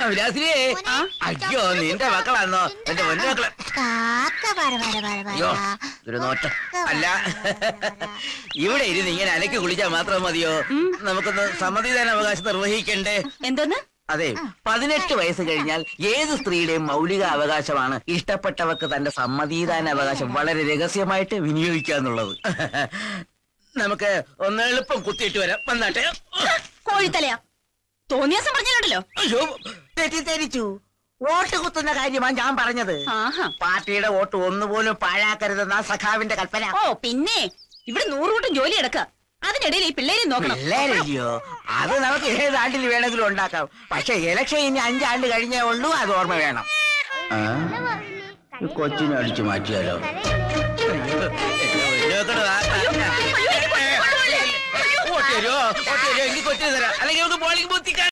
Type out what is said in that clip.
വിലാസിനിയേ ആ? അയ്യോ നിന്റെ മക്കളാന്നോ എന്റെ പൊന്നു മക്കളെ കാക്ക പറ പറ പറ പറ അയ്യോ ഒരു നോട്ടം അല്ല ഇവിടെ ഇരുന്ന് ഇങ്ങനെ അലക്കി കുളിച്ചാൽ മാത്രം മതിയോ നമുക്കൊന്ന് സമ്മതിദാന അവകാശം നിർവഹിക്കണ്ടേ എന്തോന്ന് അതെ പതിനെട്ട് വയസ്സ് കഴിഞ്ഞാൽ ഏത് സ്ത്രീയുടെയും മൗലിക അവകാശമാണ് ഇഷ്ടപ്പെട്ടവർക്ക് തന്റെ സമ്മതിദാന അവകാശം വളരെ രഹസ്യമായിട്ട് വിനിയോഗിക്കാന്നുള്ളത് നമുക്ക് ഒന്ന് എളുപ്പം കുത്തിയിട്ട് വരാം വന്നാട്ടെ കോഴിത്തലയാ തോന്നിയാസം പറഞ്ഞിട്ടുണ്ടല്ലോ അയ്യോ തെറ്റിദ്ധരിച്ചു വോട്ട് കുത്തുന്ന കാര്യമാണ് ഞാൻ പറഞ്ഞത് ആഹാ പാർട്ടിയുടെ വോട്ട് ഒന്നുപോലും പാഴാക്കരുതെന്ന സഖാവിന്റെ കൽപ്പന ഓ പിന്നെ ഇവിടെ നൂറുകൂട്ടം ജോലി എടുക്ക അതിനിടയിൽ ഈ പിള്ളേരെ നോക്കണം പിള്ളേരല്ലയോ അത് നമുക്ക് ഏത് ആണ്ടിൽ വേണമെങ്കിലും ഉണ്ടാക്കാം പക്ഷെ ഇലക്ഷൻ ഇനി അഞ്ചാണ്ട് കഴിഞ്ഞേ ഉള്ളൂ അത് ഓർമ്മ വേണം ആ? ഈ കൊച്ചിനെ അടിച്ചു മാറ്റിയാലോ അയ്യോ, എന്നെ വെക്കണോ? ആ, ആ, ആ. വോട്ട് തരുമോ വോട്ട് തരുമോ എനിക്ക് കൊച്ചിന് തരാം അല്ലെങ്കിൽ നമുക്ക് പോളിംഗ് ബൂത്തിൽ